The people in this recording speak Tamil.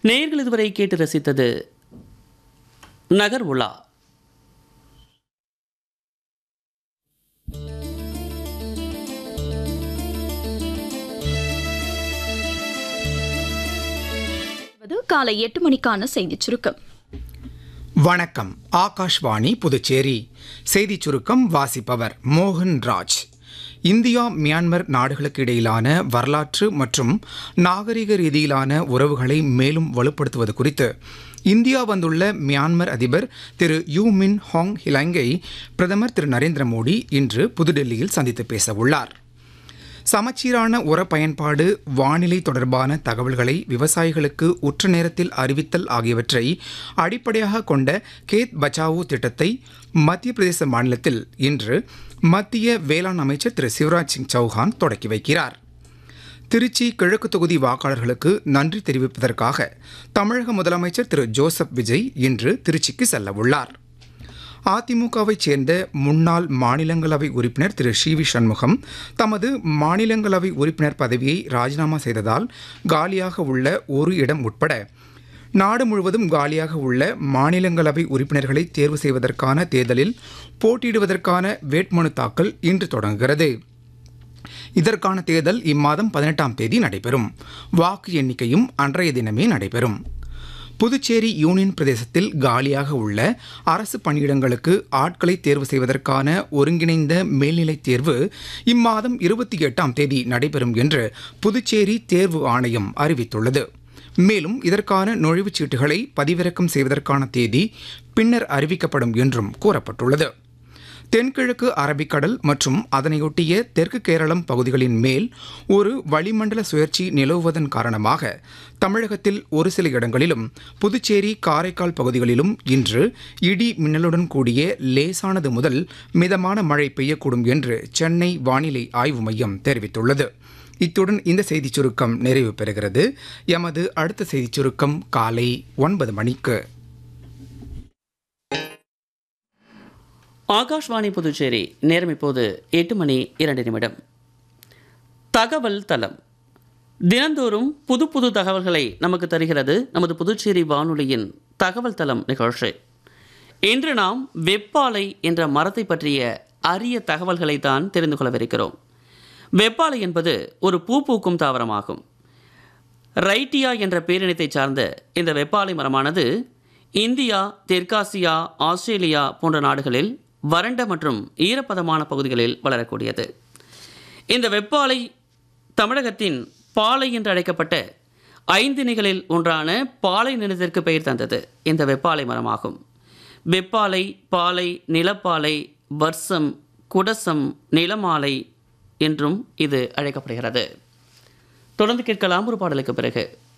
நேயர்கள் இதுவரை கேட்டு ரசித்தது நகர் உலா இது காலை எட்டு மணிக்கான செய்திச் சுருக்கம் வணக்கம் ஆகாஷ்வாணி புதுச்சேரி செய்திச் சுருக்கம் வாசிப்பவர் மோகன் ராஜ் இந்தியா மியான்மர் நாடுகளுக்கு இடையிலான வரலாற்று மற்றும் நாகரிக ரீதியிலான உறவுகளை மேலும் வலுப்படுத்துவது குறித்து இந்தியா வந்துள்ள மியான்மர் அதிபர் திரு யூ மின் ஹாங் ஹிலாங்கை பிரதமர் திரு நரேந்திர மோடி இன்று புதுடெல்லியில் சந்தித்து பேச உள்ளார் சமச்சீரான உர பயன்பாடு வானிலை தொடர்பான தகவல்களை விவசாயிகளுக்கு உற்ற நேரத்தில் அறிவித்தல் ஆகியவற்றை அடிப்படையாக கொண்ட கேத் பச்சாவோ திட்டத்தை மத்திய பிரதேச மாநிலத்தில் இன்று மத்திய வேளாண் அமைச்சர் திரு சிவராஜ் சிங் சௌஹான் தொடக்கி வைக்கிறார் திருச்சி கிழக்கு தொகுதி வாக்காளர்களுக்கு நன்றி தெரிவிப்பதற்காக தமிழக முதலமைச்சர் திரு ஜோசப் விஜய் இன்று திருச்சிக்கு செல்ல உள்ளார் அதிமுகவைச் சேர்ந்த முன்னாள் மாநிலங்களவை உறுப்பினர் திரு சி வி சண்முகம் தமது மாநிலங்களவை உறுப்பினர் பதவியை ராஜினாமா செய்ததால் காலியாக உள்ள ஒரு இடம் உட்பட நாடு முழுவதும் காலியாக உள்ள மாநிலங்களவை உறுப்பினர்களை தேர்வு செய்வதற்கான தேர்தலில் போட்டியிடுவதற்கான வேட்புமனு தாக்கல் இன்று தொடங்குகிறது இதற்கான தேர்தல் இம்மாதம் பதினெட்டாம் தேதி நடைபெறும் வாக்கு எண்ணிக்கையும் அன்றைய தினமே நடைபெறும் புதுச்சேரி யூனியன் பிரதேசத்தில் காலியாக உள்ள அரசு பணியிடங்களுக்கு ஆட்களை தேர்வு செய்வதற்கான ஒருங்கிணைந்த மேல்நிலைத் தேர்வு இம்மாதம் இருபத்தி எட்டாம் தேதி நடைபெறும் என்று புதுச்சேரி தேர்வு ஆணையம் அறிவித்துள்ளது மேலும் இதற்கான நுழைவுச் சீட்டுகளை பதிவிறக்கம் செய்வதற்கான தேதி பின்னர் அறிவிக்கப்படும் என்றும் கூறப்பட்டுள்ளது தென்கிழக்கு அரபிக்கடல் மற்றும் அதனையொட்டிய தெற்கு கேரளம் பகுதிகளின் மேல் ஒரு வளிமண்டல சுழற்சி நிலவுவதன் காரணமாக தமிழகத்தில் ஒரு சில இடங்களிலும் புதுச்சேரி காரைக்கால் பகுதிகளிலும் இன்று இடி மின்னலுடன் கூடிய லேசானது முதல் மிதமான மழை பெய்யக்கூடும் என்று சென்னை வானிலை ஆய்வு மையம் தெரிவித்துள்ளது இத்துடன் இந்த செய்திச் சுருக்கம் நிறைவு பெறுகிறது எமது அடுத்த செய்திச் சுருக்கம் காலை ஒன்பது மணிக்கு ஆகாஷ்வாணி புதுச்சேரி நேரம் இப்போது எட்டு மணி இரண்டு நிமிடம் தகவல் தளம் தினந்தோறும் புது புது தகவல்களை நமக்கு தருகிறது நமது புதுச்சேரி வானொலியின் தகவல் தளம் நிகழ்ச்சி இன்று நாம் வெப்பாலை என்ற மரத்தை பற்றிய அரிய தகவல்களை தான் தெரிந்து கொள்ளவிருக்கிறோம் வெப்பாலை என்பது ஒரு பூ பூக்கும் தாவரமாகும் ரைட்டியா என்ற பேரினத்தை சார்ந்த இந்த வெப்பாலை மரமானது இந்தியா தெற்காசியா ஆஸ்திரேலியா போன்ற நாடுகளில் வறண்ட மற்றும் ஈரப்பதமான பகுதிகளில் வளரக்கூடியது இந்த வெப்பாலை தமிழகத்தின் பாலை என்று அழைக்கப்பட்ட ஐந்து நிகளில் ஒன்றான பாலை நிலத்திற்கு பெயர் தந்தது இந்த வெப்பாலை மரமாகும் வெப்பாலை பாலை நிலப்பாலை வர்சம் குடசம் நிலமாலை என்றும் இது அழைக்கப்படுகிறது தொடர்ந்து கேட்கலாம் ஒரு பாடலுக்கு பிறகு